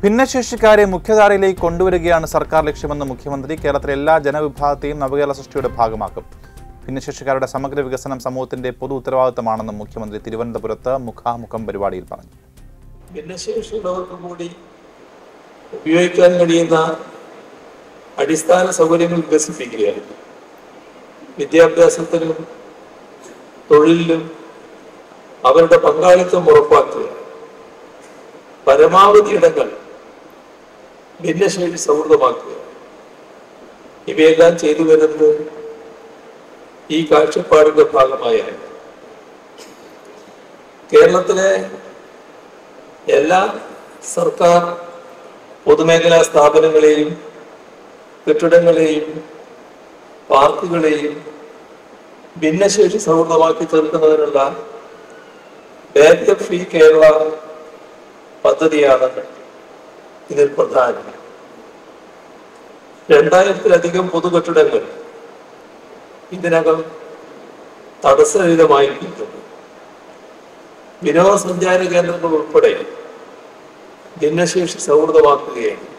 ഭിന്നശേഷിക്കാരെ മുഖ്യധാരയിലേക്ക് കൊണ്ടുവരികയാണ് സർക്കാർ ലക്ഷ്യമെന്ന് മുഖ്യമന്ത്രി കേരളത്തിലെ എല്ലാ ജനവിഭാഗത്തെയും നവകേരള സൃഷ്ടിയുടെ ഭാഗമാക്കും ഭിന്നശേഷിക്കാരുടെ സമഗ്ര വികസനം സമൂഹത്തിന്റെ പൊതു ഉത്തരവാദിത്തമാണെന്നും മുഖ്യമന്ത്രി തിരുവനന്തപുരത്ത് മുഖാമുഖം പരിപാടിയിൽ പറഞ്ഞു ഭിന്നശേഷിയുള്ളവർക്ക് കൂടി ഉപയോഗിക്കാൻ കഴിയുന്ന അടിസ്ഥാന സൗകര്യങ്ങൾ വികസിപ്പിക്കുകയാണ് വിദ്യാഭ്യാസത്തിലും തൊഴിലിലും അവരുടെ പങ്കാളിത്തം ഉറപ്പാക്കുക പരമാവധി ഇടങ്ങൾ ഭിന്നശേഷി സൗഹൃദമാക്കുക ഇവയെല്ലാം ചെയ്തു വരുന്നത് ഈ കാഴ്ചപ്പാടിന്റെ ഭാഗമായാണ് കേരളത്തിലെ എല്ലാ സർക്കാർ പൊതുമേഖലാ സ്ഥാപനങ്ങളെയും കെട്ടിടങ്ങളെയും പാർക്കുകളെയും ഭിന്നശേഷി സൗഹൃദമാക്കി തീർക്കുന്നതിനുള്ള ബാരിയർ ഫ്രീ കേരള പദ്ധതിയാണ് ഇതിൽ പ്രധാനം രണ്ടായിരത്തിലധികം പൊതുകെട്ടിടങ്ങൾ ഇതിനകം തടസ്സരഹിതമായിരിക്കുന്നു വിനോദസഞ്ചാര കേന്ദ്രങ്ങൾ ഉൾപ്പെടെ ഭിന്നശേഷി സൗഹൃദമാക്കുകയാണ്